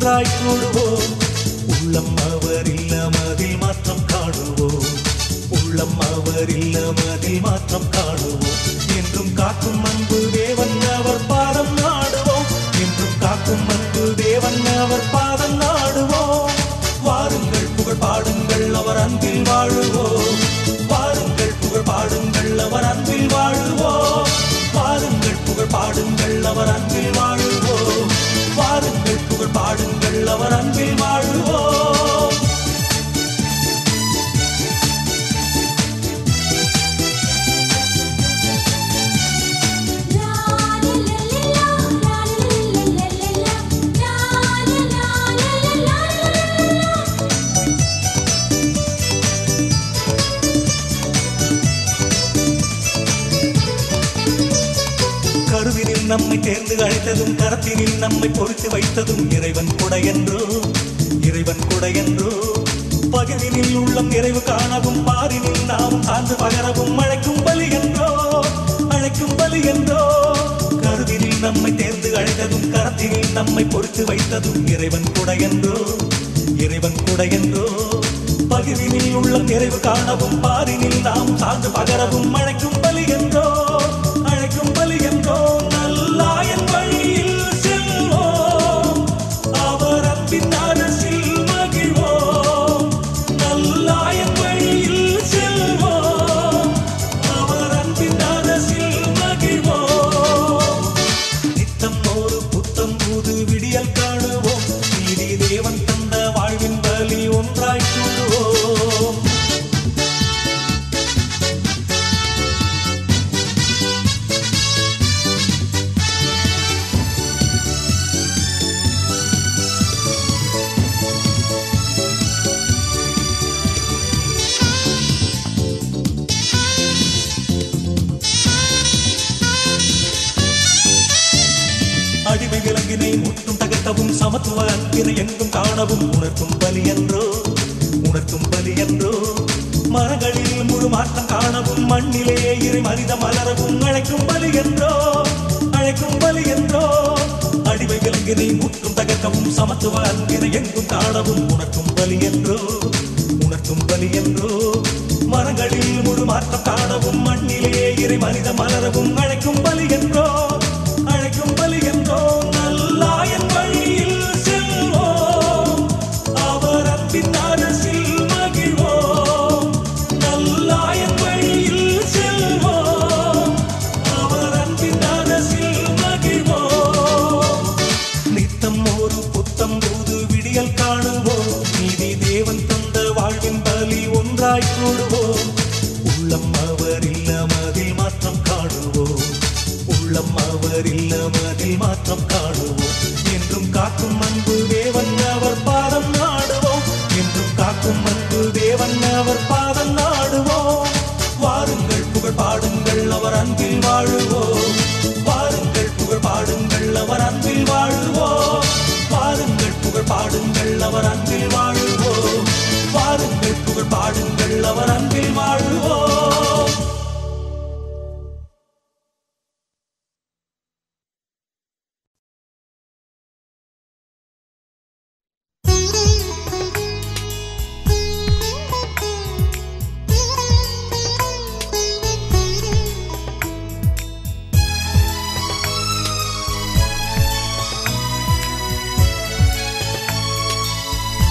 ஒன்றாய் கூடுவோம் உள்ளம் அவர் இல்லமதில் மாற்றம் காணுவோம் உள்ளம் அவர் இல்லமதில் மாற்றம் காணுவோம் என்றும் காக்கும் அன்பு தேவன் அவர் பாதம் நாடுவோம் என்றும் காக்கும் அன்பு தேவன் அவர் பாதம் நாடுவோம் வாருங்கள் புகழ் பாடுங்கள் அவர் அன்பில் வாழுவோம் வாருங்கள் புகழ் பாடுங்கள் அவர் அன்பில் வாழுவோம் வாருங்கள் புகழ் பாடுங்கள் அவர் அன்பில் வாழுவோம் வாருங்கள் புகழ் பாடுங்கள் அவர் அன்பில் வாழுவோம் கருவினில் நம்மை தேர்ந்து அழைத்ததும் கரத்தினில் நம்மை பொறித்து வைத்ததும் இறைவன் கொடையன்றோ இறைவன் கொடையன்றோ பகிர்வினில் உள்ளம் நிறைவு காணவும் பாரினில் நாமும் சார்ந்து பகரவும் அழைக்கும் பலி என்றோ அழைக்கும் பலி என்றோ கருவினில் நம்மை தேர்ந்து அழைத்ததும் கரத்தினில் நம்மை பொறித்து வைத்ததும் இறைவன் கொடையன்றோ இறைவன் கொடையன்றோ பகிர்வினில் உள்ளம் நிறைவு காணவும் பாரினில் நாம் சார்ந்து பகரவும் அழைக்கும் பலி என்றோ அழைக்கும் பலி என்றோ நல்லாயன் வழியில் செல்வோம் அவர் அன்பின் அரசில் மகிழ்வோம் நல்லாயன் வழியில் செல்வோம் அவர் அன்பின் அரசில் மகிழ்வோம் நித்தம் ஒரு புத்தம் புது விடியல் காணுவோம் நீதி தேவன் தந்த வாழ்வின் பலி ஒன்றாய் கூடுவோம் அடிமை விலங்கினை முட்டும் தகர்த்தவும் சமத்துவ அன்பினை எங்கும் காணவும் உணர்த்தும் பலி என்றோ உணர்த்தும் பலி என்றோ மரங்களில் முழு மாற்றம் காணவும் மண்ணிலே இறை மனித மலரவும் அழைக்கும் பலி என்றோ அழைக்கும் பலி என்றோ அடிமை விலங்கினை முட்டும் தகர்க்கவும் சமத்துவ அன்பினை எங்கும் காணவும் உணர்த்தும் பலி என்றோ உணர்த்தும் பலி என்றோ மரங்களில் முழு மாற்றம் காணவும் மண்ணிலே இறை மனித மலரவும் அழைக்கும் பலி என்றோ அழைக்கும் பலி என்றோ நல்லாயன் வழியில் செல்வோம் அவர் அன்பின் அரசில் மகிழ்வோம் நல்லாயன் வழியில் செல்வோம் அவர் அன்பின் அரசில் மகிழ்வோம் நித்தம் ஒரு புத்தம் புது விடியல் காணுவோம் நீதி தேவன் தந்த வாழ்வின் பலி ஒன்றாய் கூடுவோம் உள்ளம் அவர் இல்லமதில் மாற்றம் காணுவோம் உள்ளம் அவர் இல்லமதில் மாற்றம் காணுவோம் என்றும் காக்கும் அன்பு தேவன் அவர் பாதம் நாடுவோம் என்றும் காக்கும் அன்பு தேவன் அவர் பாதம் நாடுவோம் வாருங்கள் புகழ் பாடுங்கள் அவர் அன்பில் வாழுவோம் வாருங்கள் புகழ் பாடுங்கள் அவர் அன்பில் வாழுவோம் வாருங்கள் புகழ் பாடுங்கள் அவர் அன்பில் வாழுவோம் வாருங்கள் புகழ் பாடுங்கள் அவர் அன்பில் வாழுவோம் Thank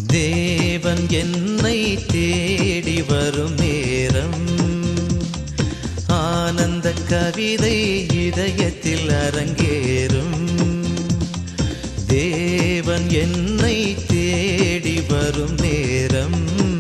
தேவன் என்னை தேடி வரும் நேரம் ஆனந்த கவிதை இதயத்தில் அரங்கேறும் தேவன் என்னை தேடி வரும் நேரம்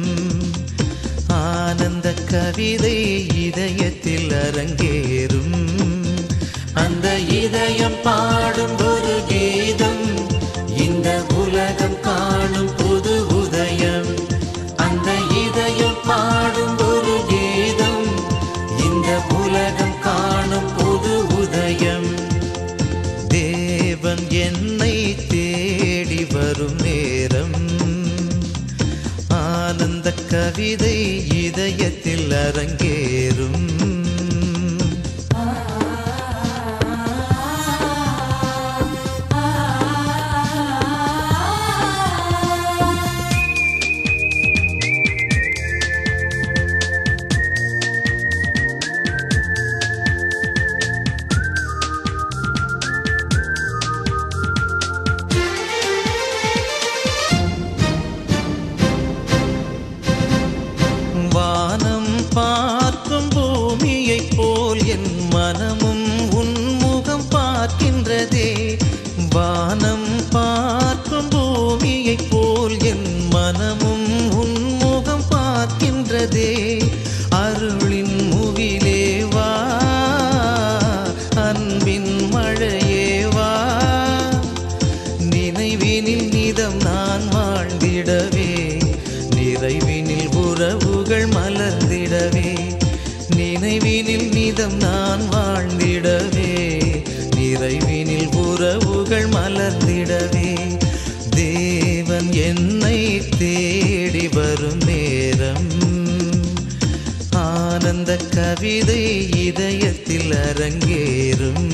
ஆனந்த கவிதை இதயத்தில் அரங்கேறும் அந்த இதயம் பாடும் ஒரு கீதம் இந்த உலகம் காணும் புது உதயம் அந்த இதயம் பாடும் ஒரு கீதம் இந்த உலகம் காணும் புது உதயம் தேவன் என்னை தேடி வரும் நேரம் ஆனந்த கவிதை இதயத்தில் அரங்கேறும் வானம் பார்க்கும் பூமியைப் போல் என் மனமும் உன்முகம் பார்க்கின்றதே வானம் பார்க்கும் பூமியைப் போல் என் மனமும் உன்முகம் பார்க்கின்றதே அருளின் முகிலே வா அன்பின் மழையே வா நினைவினில் நிதம் நான் வாழ்ந்திடவே நிறைவினில் உறவுகள் மலர்ந்திடவே நினைவினில் நிதம் நான் வாழ்ந்திடவே நிறைவினில் உறவுகள் மலர்ந்திடவே தேவன் என்னை தேடி வரும் நேரம் ஆனந்த கவிதை இதயத்தில் அரங்கேறும்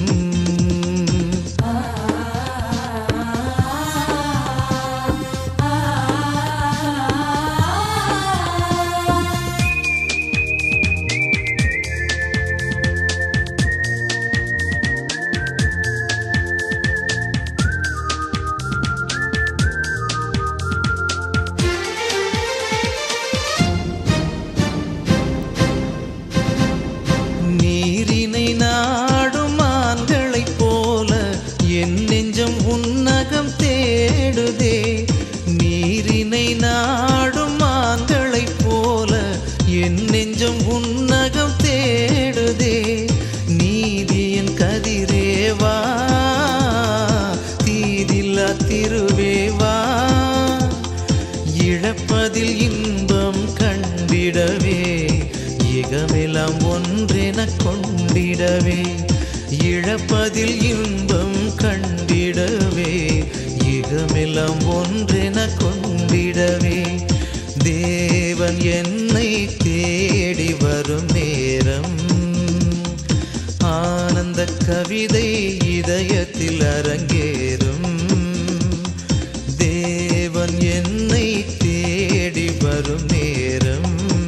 நீரினை நாடும் மான்களைப் போல என் நெஞ்சம் உன்னகம் தேடுதே நீரினை நாடும் மான்களைப் போல என் நெஞ்சம் உன்னகம் தேடுதே நீதியின் கதிரேவா தீதில்லா திருவேவா இழப்பதில் இன்பம் கண்டிடவே இகமெல்லாம் ஒன்றென கொண்டிடவே இழப்பதில் இன்பம் கண்டிடவே இகமெல்லாம் ஒன்றென கொண்டிடவே தேவன் என்னை தேடி வரும் நேரம் ஆனந்த கவிதை இதயத்தில் அரங்கேறும் தேவன் என்னை தேடி வரும் நேரம்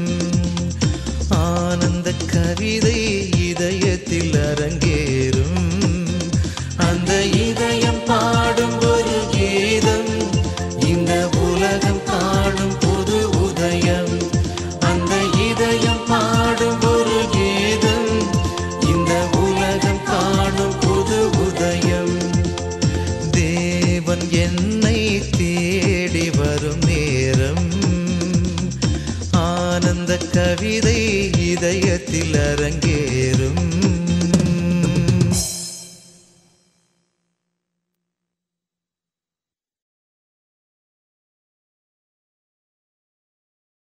ஆனந்த கவிதை இதயத்தில் அரங்கேறும் அந்த இதயம் பாடும் ஒரு கீதம் இந்த உலகம் காணும் புது உதயம் அந்த இதயம் பாடும் ஒரு கீதம் இந்த உலகம் காணும் புது உதயம் தேவன் என்னை தேடி வரும் நேரம் ஆனந்த கவிதை இதயத்தில் அரங்கேறும்